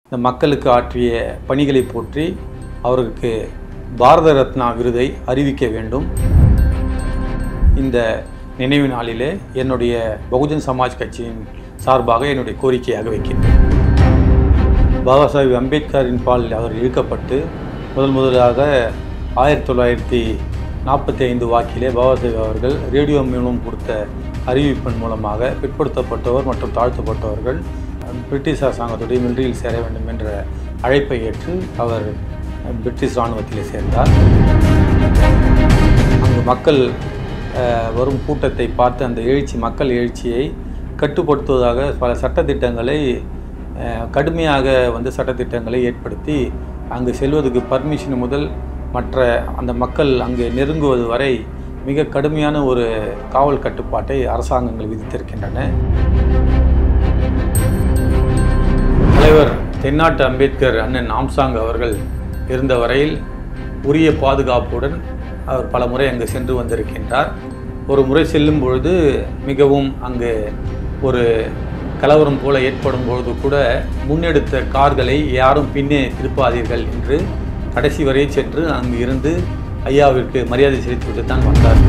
இந்த மக்களுக்கு ஆற்றிய பணிகளை போற்றி அவருக்கு பாரத ரத்னா விருதை அறிவிக்க வேண்டும் இந்த நினைவு நாளிலே என்னுடைய பகுஜன் சமாஜ் கட்சியின் சார்பாக என்னுடைய கோரிக்கையாக வைக்கின்றேன் பாபா சாஹிப் அம்பேத்கரின் பால் அவர் இழுக்கப்பட்டு முதல் முதலாக ஆயிரத்தி தொள்ளாயிரத்தி நாற்பத்தி ஐந்து வாக்கிலே பாபா சாஹிப் அவர்கள் ரேடியோ மூலம் கொடுத்த அறிவிப்பின் மூலமாக பிற்படுத்தப்பட்டவர் மற்றும் தாழ்த்தப்பட்டவர்கள் பிரிட்டிஷ் அரசாங்கத்துடைய மிலிட்டரியில் சேர வேண்டும் என்ற அழைப்பை ஏற்று அவர் பிரிட்டிஷ் இராணுவத்திலே சேர்ந்தார் அங்கு மக்கள் அஹ், வரும் கூட்டத்தை பார்த்து அந்த எழுச்சி மக்கள் எழுச்சியை கட்டுப்படுத்துவதாக பல சட்டத்திட்டங்களை அஹ், கடுமையாக வந்து சட்டத்திட்டங்களை ஏற்படுத்தி அங்கு செல்வதற்கு பர்மிஷன் முதல் மற்ற அந்த மக்கள் அங்கு நெருங்குவது வரை மிக கடுமையான ஒரு காவல் கட்டுப்பாட்டை அரசாங்கங்கள் விதித்திருக்கின்றன தலைவர் தென்னாட்டு அம்பேத்கர் அண்ணன் ஆம்சாங் அவர்கள் இருந்த வரையில் உரிய பாதுகாப்புடன் அவர் பல முறை அங்கு சென்று வந்திருக்கின்றார் ஒரு முறை செல்லும் பொழுது மிகவும் அங்கு ஒரு கலவரம் போல ஏற்படும் பொழுது கூட முன்னெடுத்த கார்களை யாரும் பின்னே திருப்பாதீர்கள் என்று கடைசி வரை சென்று அங்கு இருந்து ஐயாவிற்கு மரியாதை செலுத்திவிட்டு தான் வந்தார்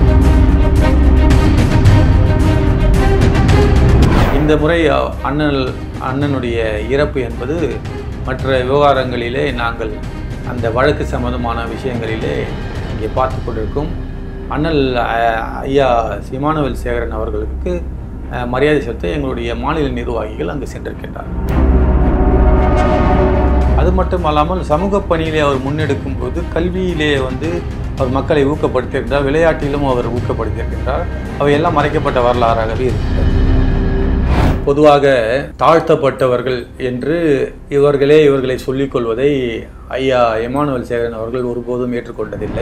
இந்த முறை அ- அண்ணல் அண்ணனுடைய இறப்பு என்பது மற்ற விவகாரங்களிலே நாங்கள் அந்த வழக்கு சம்பந்தமான விஷயங்களிலே இங்கே பார்த்து கொண்டிருக்கும் அண்ணல் அ- ஐயா சிமானுவேல் சேகரன் அவர்களுக்கு அ, மரியாதை செலுத்த எங்களுடைய மாநில நிர்வாகிகள் அங்கு சென்றிருக்கின்றார் அது மட்டும் அல்லாமல் சமூக பணியிலே அவர் முன்னெடுக்கும் போது கல்வியிலே வந்து அவர் மக்களை ஊக்கப்படுத்தியிருந்தார் விளையாட்டிலும் அவர் ஊக்கப்படுத்தியிருக்கின்றார் அவையெல்லாம் மறைக்கப்பட்ட வரலாறாகவே இருக்கின்றது பொதுவாக தாழ்த்தப்பட்டவர்கள் என்று இவர்களே இவர்களை சொல்லிக் கொள்வதை ஐயா எமானுவல் சேகரன் அவர்கள் ஒருபோதும் ஏற்றுக்கொண்டதில்லை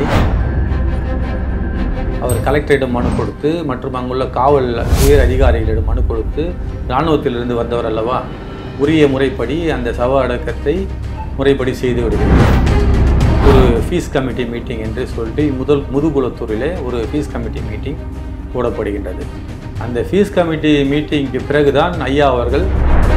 அவர் கலெக்டரிடம் மனு கொடுத்து மற்றும் அங்குள்ள காவல் உயர் அதிகாரிகளிடம் மனு கொடுத்து இராணுவத்திலிருந்து வந்தவர் அல்லவா உரிய முறைப்படி அந்த சவ அடக்கத்தை முறைப்படி செய்து விடுகிறார் ஒரு ஃபீஸ் கமிட்டி மீட்டிங் என்று சொல்லிட்டு முதல் முதுகுளத்தூரிலே ஒரு ஃபீஸ் கமிட்டி மீட்டிங் போடப்படுகின்றது அந்த ஃபீஸ் கமிட்டி மீட்டிங்க்கு பிறகுதான் ஐயா அவர்கள்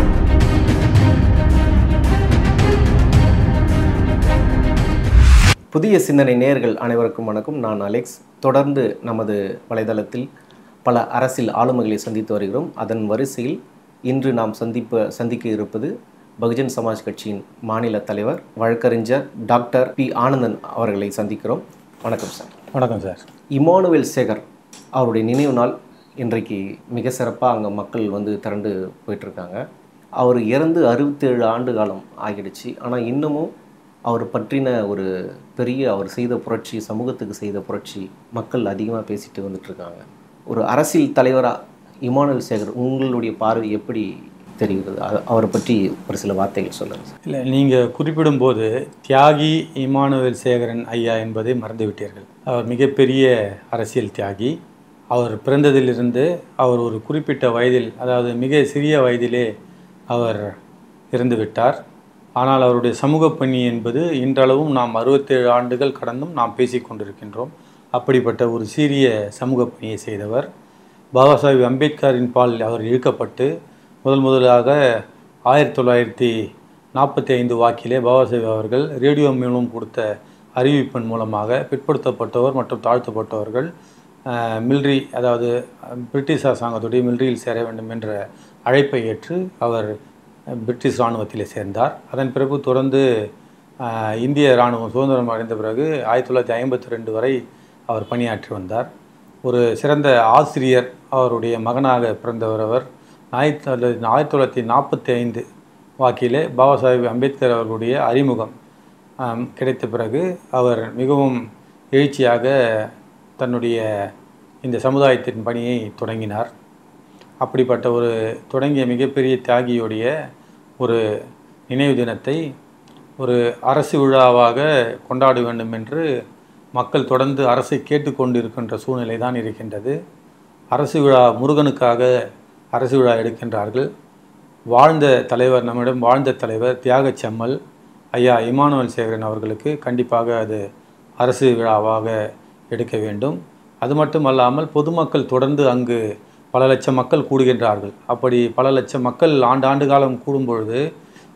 புதிய சிந்தனை நேயர்கள் அனைவருக்கும் வணக்கம் நான் அலெக்ஸ் தொடர்ந்து நமது வலைதளத்தில் பல அரசியல் ஆளுமைகளை சந்தித்து வருகிறோம் அதன் வரிசையில் இன்று நாம் சந்திப்ப சந்திக்க இருப்பது பகுஜன் சமாஜ் கட்சியின் மாநில தலைவர் வழக்கறிஞர் டாக்டர் பி ஆனந்தன் அவர்களை சந்திக்கிறோம் வணக்கம் சார் வணக்கம் சார் இமானுவேல் சேகர் அவருடைய நினைவு நாள் இன்றைக்கு மிக சிறப்பாக அங்கே மக்கள் வந்து திரண்டு போயிட்டுருக்காங்க அவர் இறந்து அறுபத்தேழு ஆண்டு காலம் ஆகிடுச்சு ஆனால் இன்னமும் அவர் பற்றின ஒரு பெரிய அவர் செய்த புரட்சி சமூகத்துக்கு செய்த புரட்சி மக்கள் அதிகமாக பேசிட்டு வந்துட்டுருக்காங்க ஒரு அரசியல் தலைவராக இமானுவேல் சேகர் உங்களுடைய பார்வை எப்படி தெரிகிறது அ- அவரை பற்றி ஒரு சில வார்த்தைகள் சொல்லுங்கள் சார் இல்லை நீங்கள் குறிப்பிடும்போது தியாகி இமானுவேல் சேகரன் ஐயா என்பதை மறந்துவிட்டீர்கள் அவர் மிகப்பெரிய அரசியல் தியாகி அவர் பிறந்ததிலிருந்து அவர் ஒரு குறிப்பிட்ட வயதில் அதாவது மிக சிறிய வயதிலே அவர் இறந்து விட்டார் ஆனால் அவருடைய சமூக பணி என்பது இன்றளவும் நாம் அறுபத்தேழு ஆண்டுகள் கடந்தும் நாம் பேசிக் கொண்டிருக்கின்றோம் அப்படிப்பட்ட ஒரு சீரிய சமூக பணியை செய்தவர் பாபா சாஹிப் அம்பேத்கரின் பால் அவர் இழுக்கப்பட்டு முதல் முதலாக ஆயிரத்தி தொள்ளாயிரத்தி நாற்பத்தி ஐந்து வாக்கிலே பாபா சாஹிப் அவர்கள் ரேடியோ மூலம் கொடுத்த அறிவிப்பின் மூலமாக பிற்படுத்தப்பட்டவர் மற்றும் தாழ்த்தப்பட்டவர்கள் மிலிட்ரி அதாவது அஹ், பிரிட்டிஷ் அரசாங்கத்துடைய மிலிட்ரியில் சேர வேண்டும் என்ற அழைப்பை ஏற்று அவர் அஹ், பிரிட்டிஷ் இராணுவத்திலே சேர்ந்தார் அதன் பிறகு தொடர்ந்து அஹ், இந்திய இராணுவம் சுதந்திரம் அடைந்த பிறகு ஆயிரத்தி தொள்ளாயிரத்தி ஐம்பத்தி ரெண்டு வரை அவர் பணியாற்றி வந்தார் ஒரு சிறந்த ஆசிரியர் அவருடைய மகனாக பிறந்தவர் அவர் ஆயிரத்தி தொள்ளாயிரத்தி ஆயிரத்தி தொள்ளாயிரத்தி நாற்பத்தி ஐந்து வாக்கிலே பாபா சாஹிப் அம்பேத்கர் அவர்களுடைய அறிமுகம் ஆம், கிடைத்த பிறகு அவர் மிகவும் எழுச்சியாக தன்னுடைய இந்த சமுதாயத்தின் பணியை தொடங்கினார் அப்படிப்பட்ட ஒரு தொடங்கிய மிகப்பெரிய தியாகியுடைய ஒரு நினைவு தினத்தை ஒரு அரசு விழாவாக கொண்டாட வேண்டும் என்று மக்கள் தொடர்ந்து அரசை கேட்டுக்கொண்டிருக்கின்ற சூழ்நிலை தான் இருக்கின்றது அரசு விழா முருகனுக்காக அரசு விழா எடுக்கின்றார்கள் வாழ்ந்த தலைவர் நம்மிடம் வாழ்ந்த தலைவர் தியாகச் செம்மல் ஐயா இமானுவேல் சேகரன் அவர்களுக்கு கண்டிப்பாக அது அரசு விழாவாக எடுக்க வேண்டும் அது மட்டும் அல்லாமல் பொதுமக்கள் தொடர்ந்து அங்கு பல லட்சம் மக்கள் கூடுகின்றார்கள் அப்படி பல லட்சம் மக்கள் ஆண்டாண்டு காலம் கூடும் பொழுது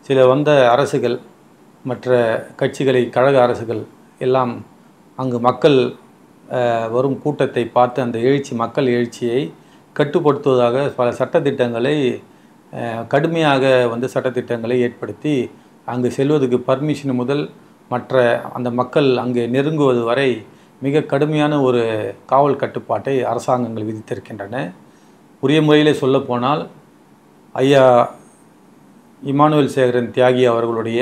சில வந்த அரசுகள் மற்ற கட்சிகளை கழக அரசுகள் எல்லாம் அங்கு மக்கள் அஹ், வரும் கூட்டத்தை பார்த்து அந்த எழுச்சி மக்கள் எழுச்சியை கட்டுப்படுத்துவதாக பல சட்டத்திட்டங்களை அஹ், கடுமையாக வந்து சட்டத்திட்டங்களை ஏற்படுத்தி அங்கு செல்வதற்கு பர்மிஷன் முதல் மற்ற அந்த மக்கள் அங்கே நெருங்குவது வரை மிக கடுமையான ஒரு காவல் கட்டுப்பாட்டை அரசாங்கங்கள் விதித்திருக்கின்றன உரிய முறையில் சொல்லப்போனால் ஐயா இமானுவேல் சேகரன் தியாகி அவர்களுடைய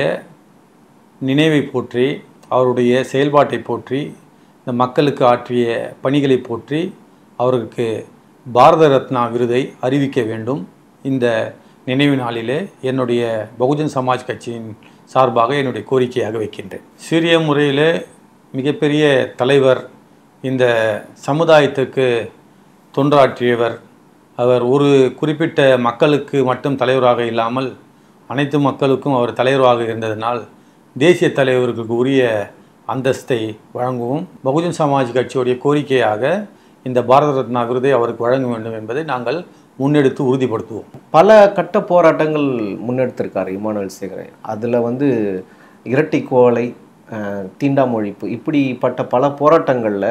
நினைவை போற்றி அவருடைய செயல்பாட்டை போற்றி இந்த மக்களுக்கு ஆற்றிய பணிகளை போற்றி அவருக்கு பாரத ரத்னா விருதை அறிவிக்க வேண்டும் இந்த நினைவு நாளிலே என்னுடைய பகுஜன் சமாஜ் கட்சியின் சார்பாக என்னுடைய கோரிக்கையாக வைக்கின்றேன் சிறிய முறையில் மிகப்பெரிய தலைவர் இந்த சமுதாயத்துக்கு தொண்டாற்றியவர் அவர் ஒரு குறிப்பிட்ட மக்களுக்கு மட்டும் தலைவராக இல்லாமல் அனைத்து மக்களுக்கும் அவர் தலைவராக இருந்ததனால் தேசிய தலைவர்களுக்கு உரிய அந்தஸ்தை வழங்கவும் பகுஜன் சமாஜ் கட்சியுடைய கோரிக்கையாக இந்த பாரத ரத்னா விருதை அவருக்கு வழங்க வேண்டும் என்பதை நாங்கள் முன்னெடுத்து உறுதிப்படுத்துவோம் பல கட்ட போராட்டங்கள் முன்னெடுத்திருக்காரு இமானுவேல் சேகரன் அதில் வந்து இரட்டை கோலை அஹ், தீண்டாமொழிப்பு இப்படிப்பட்ட பல போராட்டங்களில்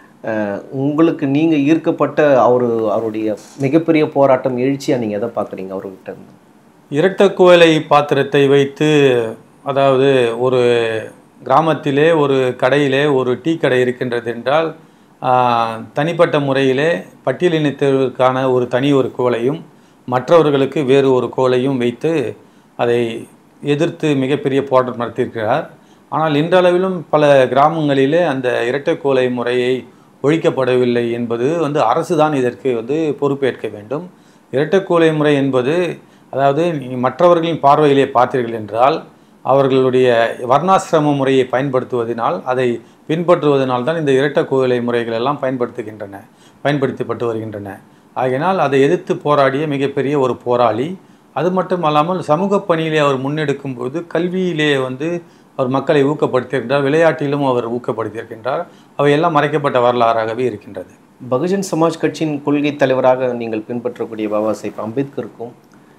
உங்களுக்கு நீங்கள் ஈர்க்கப்பட்ட அவர் அவருடைய மிகப்பெரிய போராட்டம் எழுச்சியாக நீங்கள் எதை பார்க்குறீங்க அவர்கிட்ட இருந்து இரட்டக்குவலை பாத்திரத்தை வைத்து அதாவது ஒரு கிராமத்திலே ஒரு கடையிலே ஒரு டீ கடை இருக்கின்றது என்றால் ஆஹ், தனிப்பட்ட முறையிலே பட்டியலினத்திற்கான ஒரு தனி ஒரு கோலையும் மற்றவர்களுக்கு வேறு ஒரு கோலையும் வைத்து அதை எதிர்த்து மிகப்பெரிய போராட்டம் நடத்தியிருக்கிறார் ஆனால் இன்றளவிலும் பல கிராமங்களிலே அந்த இரட்டைக்கோலை முறையை ஒழிக்கப்படவில்லை என்பது வந்து அரசு தான் இதற்கு வந்து பொறுப்பேற்க வேண்டும் இரட்டைக்கோலை முறை என்பது அதாவது நீ மற்றவர்களின் பார்வையிலே பார்த்தீர்கள் என்றால் அவர்களுடைய வர்ணாசிரம முறையை பயன்படுத்துவதனால் அதை பின்பற்றுவதனால் தான் இந்த இரட்டை கோவிலை முறைகள் எல்லாம் பயன்படுத்துகின்றன பயன்படுத்தப்பட்டு வருகின்றன ஆகையினால் அதை எதிர்த்து போராடிய மிகப்பெரிய ஒரு போராளி அது மட்டும் அல்லாமல் சமூக பணியிலே அவர் முன்னெடுக்கும் போது கல்வியிலே வந்து அவர் மக்களை ஊக்கப்படுத்தியிருக்கின்றார் விளையாட்டிலும் அவர் ஊக்கப்படுத்தியிருக்கின்றார் அவையெல்லாம் மறைக்கப்பட்ட வரலாறாகவே இருக்கின்றது பகுஜன் சமாஜ் கட்சியின் கொள்கை தலைவராக நீங்கள் பின்பற்றக்கூடிய பாபா சாஹிப் அம்பேத்கருக்கும்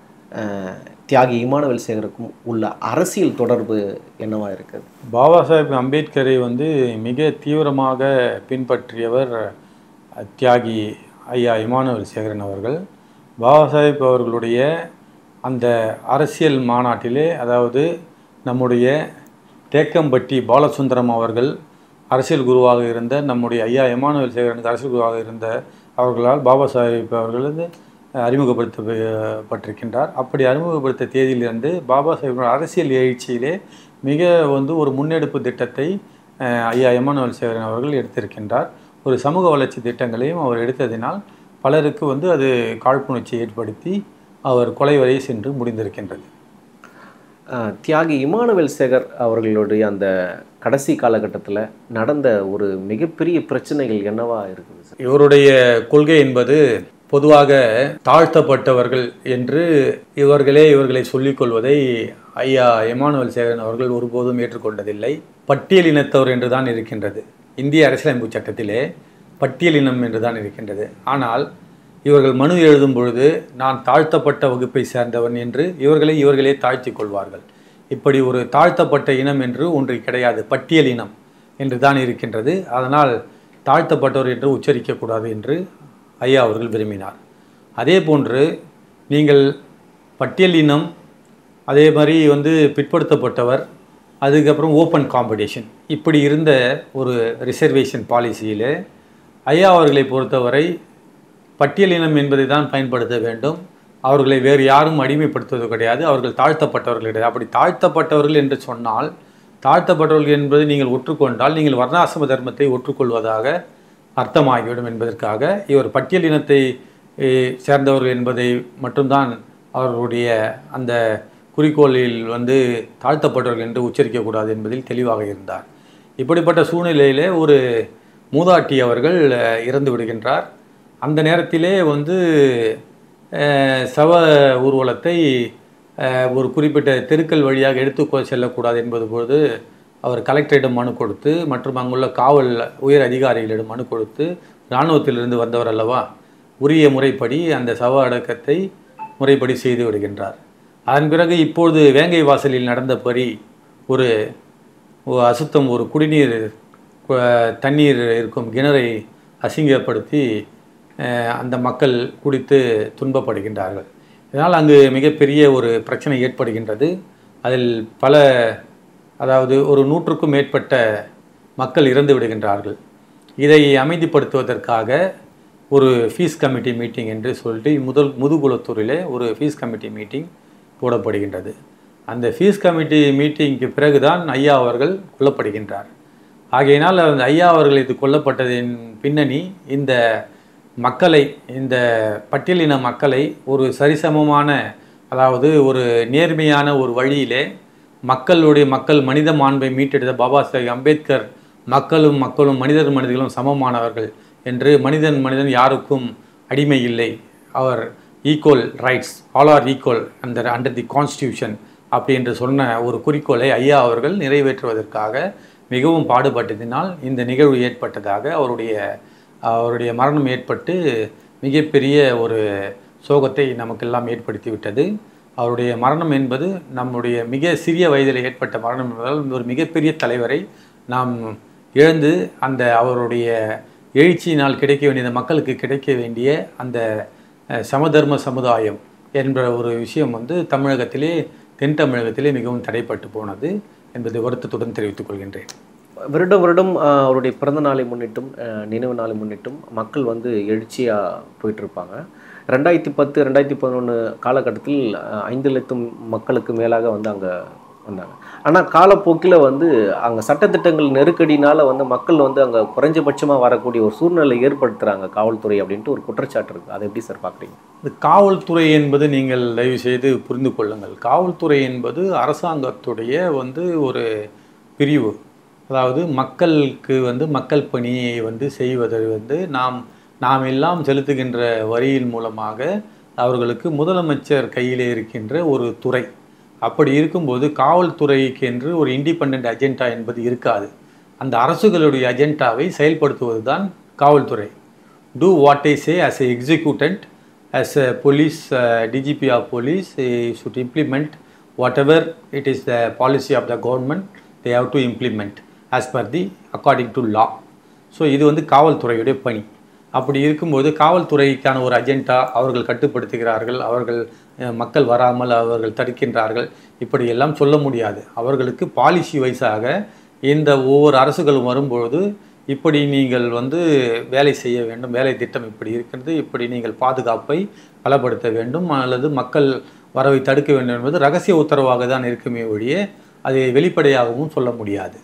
அஹ், தியாகி இமானுவேல் சேகருக்கும் உள்ள அரசியல் தொடர்பு என்னவா இருக்குது பாபா சாஹேப் அம்பேத்கரை வந்து மிக தீவிரமாக பின்பற்றியவர் அஹ், தியாகி ஐயா இமானுவேல் சேகரன் அவர்கள் பாபா சாஹேப் அவர்களுடைய அந்த அரசியல் மாநாட்டிலே அதாவது நம்முடைய தேக்கம்பட்டி பாலசுந்தரம் அவர்கள் அரசியல் குருவாக இருந்த நம்முடைய ஐயா இமானுவேல் சேகரனுக்கு அரசியல் குருவாக இருந்த அவர்களால் பாபா சாஹேப் அவர்கள் வந்து அறிமுகப்படுத்தப்பட்டிருக்கின்றார் அப்படி அறிமுகப்படுத்த தேதியிலிருந்து பாபா சாஹேப் அரசியல் எழுச்சியிலே மிக வந்து ஒரு முன்னெடுப்பு திட்டத்தை அஹ், ஐயா எமானுவல் சேகரன் அவர்கள் எடுத்திருக்கின்றார் ஒரு சமூக வளர்ச்சி திட்டங்களையும் அவர் எடுத்ததினால் பலருக்கு வந்து அது காழ்ப்புணர்ச்சி ஏற்படுத்தி அவர் கொலை வரை சென்று முடிந்திருக்கின்றது அஹ், தியாகி இமானுவேல் சேகர் அவர்களுடைய அந்த கடைசி காலகட்டத்தில் நடந்த ஒரு மிகப்பெரிய பிரச்சனைகள் என்னவா இருக்குது சார் இவருடைய கொள்கை என்பது பொதுவாக தாழ்த்தப்பட்டவர்கள் என்று இவர்களே இவர்களை சொல்லிக் கொள்வதை ஐயா எமானுவல் சேகரன் அவர்கள் ஒருபோதும் ஏற்றுக்கொண்டதில்லை பட்டியலினத்தவர் என்று தான் இருக்கின்றது இந்திய அரசியலமைப்பு சட்டத்திலே பட்டியலினம் என்று தான் இருக்கின்றது ஆனால் இவர்கள் மனு எழுதும் பொழுது நான் தாழ்த்தப்பட்ட வகுப்பை சேர்ந்தவன் என்று இவர்களை இவர்களே தாழ்த்திக் கொள்வார்கள் இப்படி ஒரு தாழ்த்தப்பட்ட இனம் என்று ஒன்று கிடையாது பட்டியல் இனம் என்று தான் இருக்கின்றது அதனால் தாழ்த்தப்பட்டவர் என்று உச்சரிக்கக்கூடாது என்று ஐயா அவர்கள் விரும்பினார் அதே போன்று நீங்கள் பட்டியல் இனம் அதே மாதிரி வந்து பிற்படுத்தப்பட்டவர் அதுக்கப்புறம் ஓப்பன் காம்படிஷன் இப்படி இருந்த ஒரு ரிசர்வேஷன் பாலிசியில் ஐயா அவர்களை பொறுத்தவரை பட்டியலினம் என்பதை தான் பயன்படுத்த வேண்டும் அவர்களை வேறு யாரும் அடிமைப்படுத்துவது கிடையாது அவர்கள் தாழ்த்தப்பட்டவர்கள் கிடையாது அப்படி தாழ்த்தப்பட்டவர்கள் என்று சொன்னால் தாழ்த்தப்பட்டவர்கள் என்பதை நீங்கள் ஒற்றுக்கொண்டால் நீங்கள் வர்ணாசிரம தர்மத்தை ஒற்றுக்கொள்வதாக அர்த்தமாகிவிடும் என்பதற்காக இவர் பட்டியலினத்தை eh, சேர்ந்தவர்கள் என்பதை மட்டும்தான் அவர்களுடைய அந்த குறிக்கோளில் வந்து தாழ்த்தப்பட்டவர்கள் என்று உச்சரிக்கக்கூடாது என்பதில் தெளிவாக இருந்தார் இப்படிப்பட்ட சூழ்நிலையிலே ஒரு மூதாட்டி அவர்கள் அஹ், இறந்து விடுகின்றார் அந்த நேரத்திலே வந்து அஹ், சவ ஊர்வலத்தை அஹ், ஒரு குறிப்பிட்ட தெருக்கள் வழியாக எடுத்து செல்லக்கூடாது என்பது பொழுது அவர் கலெக்டரிடம் மனு கொடுத்து மற்றும் அங்குள்ள காவல் உயர் அதிகாரிகளிடம் மனு கொடுத்து இராணுவத்திலிருந்து வந்தவர் அல்லவா உரிய முறைப்படி அந்த சவ அடக்கத்தை முறைப்படி செய்து விடுகின்றார் அதன் பிறகு இப்பொழுது வேங்கை வாசலில் நடந்தபடி ஒரு ஒரு அசுத்தம் ஒரு குடிநீர் கு- தண்ணீர் இருக்கும் கிணறை அசிங்கப்படுத்தி அஹ், அந்த மக்கள் குடித்து துன்பப்படுகின்றார்கள் இதனால் அங்கு மிகப்பெரிய ஒரு பிரச்சனை ஏற்படுகின்றது அதில் பல அதாவது ஒரு நூற்றுக்கும் மேற்பட்ட மக்கள் இறந்து விடுகின்றார்கள் இதை அமைதிப்படுத்துவதற்காக ஒரு ஃபீஸ் கமிட்டி மீட்டிங் என்று சொல்லிட்டு முதல் முதுகுளத்தூரிலே ஒரு ஃபீஸ் கமிட்டி மீட்டிங் போடப்படுகின்றது அந்த ஃபீஸ் கமிட்டி மீட்டிங்க்கு பிறகுதான் ஐயா அவர்கள் கொல்லப்படுகின்றார் ஆகையினால் அந்த ஐயா அவர்கள் இது கொல்லப்பட்டதின் பின்னணி இந்த மக்களை இந்த பட்டியலின மக்களை ஒரு சரிசமமான அதாவது ஒரு நேர்மையான ஒரு வழியிலே மக்களுடைய மக்கள் மனித மாண்பை மீட்டெடுத்த பாபா சாஹேப் அம்பேத்கர் மக்களும் மக்களும் மனிதர் மனிதர்களும் சமமானவர்கள் என்று மனிதன் மனிதன் யாருக்கும் அடிமை இல்லை அவர் equal rights all are equal அந்த அண்டர் தி கான்ஸ்டியூஷன் அப்படி என்று சொன்ன ஒரு குறிக்கோளை ஐயா அவர்கள் நிறைவேற்றுவதற்காக மிகவும் பாடுபட்டதினால் இந்த நிகழ்வு ஏற்பட்டதாக அவருடைய அவருடைய மரணம் ஏற்பட்டு மிகப்பெரிய ஒரு சோகத்தை நமக்கெல்லாம் ஏற்படுத்தி விட்டது அவருடைய மரணம் என்பது நம்முடைய மிக சிறிய வயதில் ஏற்பட்ட மரணம் என்பதால் ஒரு மிகப்பெரிய தலைவரை நாம் இழந்து அந்த அவருடைய எழுச்சியினால் கிடைக்க வேண்டிய இந்த மக்களுக்கு கிடைக்க வேண்டிய அந்த அஹ், சமதர்ம சமுதாயம் என்ற ஒரு விஷயம் வந்து தமிழகத்திலே தென் தமிழகத்திலே மிகவும் தடைப்பட்டு போனது என்பதை வருத்தத்துடன் தெரிவித்துக் கொள்கின்றேன் வருடம் வருடம் ஆஹ், அவருடைய பிறந்த நாளை முன்னிட்டும் ஆஹ், நினைவு நாளை முன்னிட்டும் மக்கள் வந்து எழுச்சியாக போயிட்டு இருப்பாங்க ரெண்டாயிரத்தி பத்து ரெண்டாயிரத்தி பதினொன்று காலகட்டத்தில் ஆஹ், ஐந்து லட்சம் மக்களுக்கு மேலாக வந்து அங்கே வந்தாங்க ஆனால் காலப்போக்கில் வந்து அங்கே சட்டத்திட்டங்கள் நெருக்கடினால வந்து மக்கள் வந்து அங்கே குறைஞ்சபட்சமாக வரக்கூடிய ஒரு சூழ்நிலை ஏற்படுத்துகிறாங்க காவல்துறை அப்படின்ட்டு ஒரு குற்றச்சாட்டு இருக்குது அதை எப்படி சார் பார்க்குறீங்க இந்த காவல்துறை என்பது நீங்கள் தயவு செய்து புரிந்து கொள்ளுங்கள் காவல்துறை என்பது அரசாங்கத்துடைய வந்து ஒரு பிரிவு அதாவது மக்களுக்கு வந்து மக்கள் பணியை வந்து செய்வதை வந்து நாம் நாம் எல்லாம் செலுத்துகின்ற வரியின் மூலமாக அவர்களுக்கு முதலமைச்சர் கையிலே இருக்கின்ற ஒரு துறை அப்படி இருக்கும்போது காவல்துறைக்கு என்று ஒரு இண்டிபெண்ட் அஜெண்டா என்பது இருக்காது அந்த அரசுகளுடைய அஜெண்டாவை செயல்படுத்துவது தான் காவல்துறை do what I say as a executant, as a police, uh, DGP of police, they should implement whatever it is the policy of the government, they have to implement as per the according to law. So இது வந்து காவல்துறையுடைய பணி அப்படி இருக்கும்போது காவல்துறைக்கான ஒரு agenda அவர்கள் கட்டுப்படுத்துகிறார்கள் அவர்கள் அஹ், மக்கள் வராமல் அவர்கள் தடுக்கின்றார்கள் இப்படி எல்லாம் சொல்ல முடியாது அவர்களுக்கு பாலிசி வைஸாக இந்த ஒவ்வொரு அரசுகளும் வரும்பொழுது இப்படி நீங்கள் வந்து வேலை செய்ய வேண்டும் வேலை திட்டம் இப்படி இருக்கிறது இப்படி நீங்கள் பாதுகாப்பை பலப்படுத்த வேண்டும் அல்லது மக்கள் வரவை தடுக்க வேண்டும் என்பது ரகசிய உத்தரவாக தான் இருக்குமே ஒழிய அதை வெளிப்படையாகவும் சொல்ல முடியாது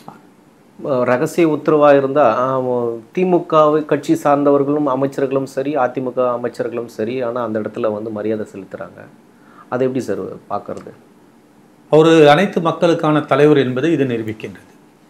அஹ் ரகசிய உத்தரவாக இருந்தால் திமுகவை கட்சி சார்ந்தவர்களும் அமைச்சர்களும் சரி அதிமுக அமைச்சர்களும் சரி ஆனால் அந்த இடத்துல வந்து மரியாதை செலுத்துகிறாங்க அதை எப்படி சார் பார்க்கறது அவர் அனைத்து மக்களுக்கான தலைவர் என்பதை இது நிரூபிக்கின்றது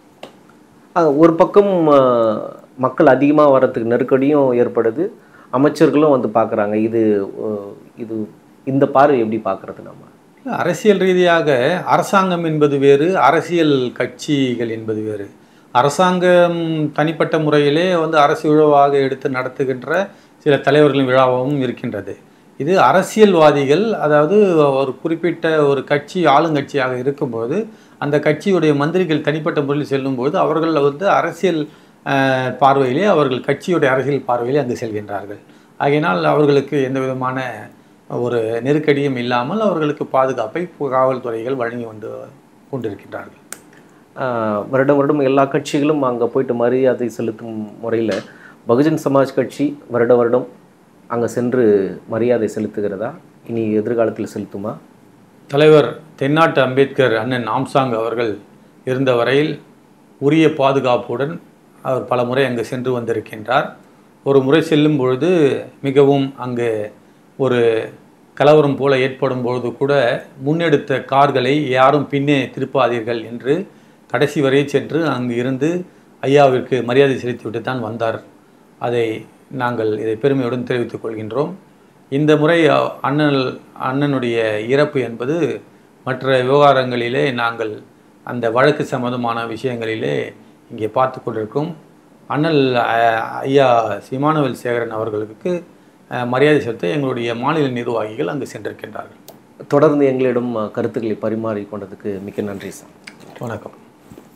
அஹ் ஒரு பக்கம் அஹ், மக்கள் அதிகமாக வர்றதுக்கு நெருக்கடியும் ஏற்படுது அமைச்சர்களும் வந்து பார்க்குறாங்க இது அஹ், இது இந்த பார்வை எப்படி பார்க்கறது நம்ம அரசியல் ரீதியாக அரசாங்கம் என்பது வேறு அரசியல் கட்சிகள் என்பது வேறு அரசாங்கம் தனிப்பட்ட முறையிலே வந்து அரசு விழாவாக எடுத்து நடத்துகின்ற சில தலைவர்களின் விழாவாகவும் இருக்கின்றது இது அரசியல்வாதிகள் அதாவது ஒரு குறிப்பிட்ட ஒரு கட்சி ஆளுங்கட்சியாக இருக்கும்போது அந்த கட்சியுடைய மந்திரிகள் தனிப்பட்ட முறையில் செல்லும்போது அவர்கள் வந்து அரசியல் அஹ், பார்வையிலே அவர்கள் கட்சியுடைய அரசியல் பார்வையிலே அங்கு செல்கின்றார்கள் ஆகையினால் அவர்களுக்கு எந்த விதமான ஒரு நெருக்கடியும் இல்லாமல் அவர்களுக்கு பாதுகாப்பை காவல்துறைகள் வழங்கி வந்து கொண்டிருக்கின்றார்கள் ஆஹ் வருடம் வருடம் எல்லா கட்சிகளும் அங்கே போயிட்டு மரியாதை செலுத்தும் முறையில் பகுஜன் சமாஜ் கட்சி வருட வருடம் அங்கே சென்று மரியாதை செலுத்துகிறதா இனி எதிர்காலத்தில் செலுத்துமா தலைவர் தென்னாட்டு அம்பேத்கர் அண்ணன் ஆம்சாங் அவர்கள் இருந்த வரையில் உரிய பாதுகாப்புடன் அவர் பல முறை அங்கு சென்று வந்திருக்கின்றார் ஒரு முறை செல்லும் பொழுது மிகவும் அங்கு ஒரு கலவரம் போல ஏற்படும் பொழுது கூட முன்னெடுத்த கார்களை யாரும் பின்னே திருப்பாதீர்கள் என்று கடைசி வரை சென்று அங்கு இருந்து ஐயாவிற்கு மரியாதை செலுத்திவிட்டு தான் வந்தார் அதை நாங்கள் இதை பெருமையுடன் தெரிவித்துக் கொள்கின்றோம் இந்த முறை அ- அண்ணல் அண்ணனுடைய இறப்பு என்பது மற்ற விவகாரங்களிலே நாங்கள் அந்த வழக்கு சம்பந்தமான விஷயங்களிலே இங்கே பார்த்து கொண்டிருக்கோம் அண்ணல் அ- ஐயா சிமானுவேல் சேகரன் அவர்களுக்கு அ, மரியாதை செலுத்த எங்களுடைய மாநில நிர்வாகிகள் அங்கு சென்றிருக்கின்றார்கள் தொடர்ந்து எங்களிடம் கருத்துக்களை பரிமாறிக் கொண்டதுக்கு மிக்க நன்றி சார் வணக்கம்